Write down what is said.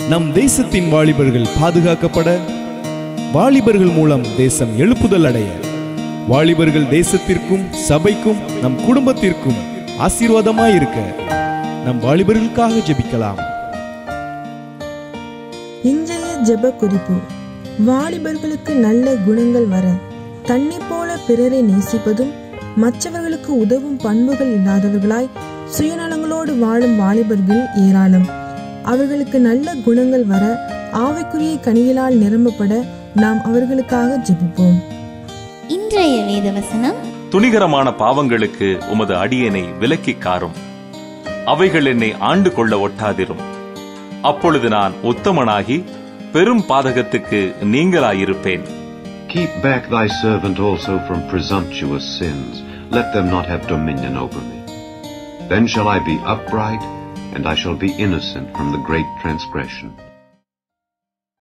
நம் தேசத்தின் வாலிபர்கள் பாதுகாக்கப்பட வாலிபர்கள் மூலம் தேசம் எழுப்புதல் அடைய வாலிபர்கள் தேசத்திற்கும் சபைக்கும் நம் குடும்பத்திற்கும் ஆசீர்வாதமாயிருக்க நம் வாலிபர்களுக்காக ஜெபிக்கலாம் இன்றைய ஜெப குறிப்பு வாலிபர்களுக்கு நல்ல குணங்கள் வர தன்னை போல பிறரை நேசிப்பதும் மற்றவர்களுக்கு உதவும் பண்புகள் இல்லாதவர்களாய் சுயநலங்களோடு வாழும் வாலிபர்கள் ஏராளம் அவர்களுக்கு நல்ல குணங்கள் வர ஆவிக்குரிய கனிகளால் நிரம்பப்பட நாம் அவர்களுக்காக ஜெபிப்போம் இன்றைய வேத வசனம் துணிகரமான பாவங்களுக்கு உமது அடியனை விலக்கிக் காரும் அவைகள் என்னை ஆண்டு கொள்ள ஒட்டாதிரும் அப்பொழுது நான் உத்தமனாகி பெரும் பாதகத்துக்கு நீங்களாயிருப்பேன் Keep back thy servant also from presumptuous sins. Let them not have dominion over me. Then shall I be upright, and I shall be innocent from the great transgression.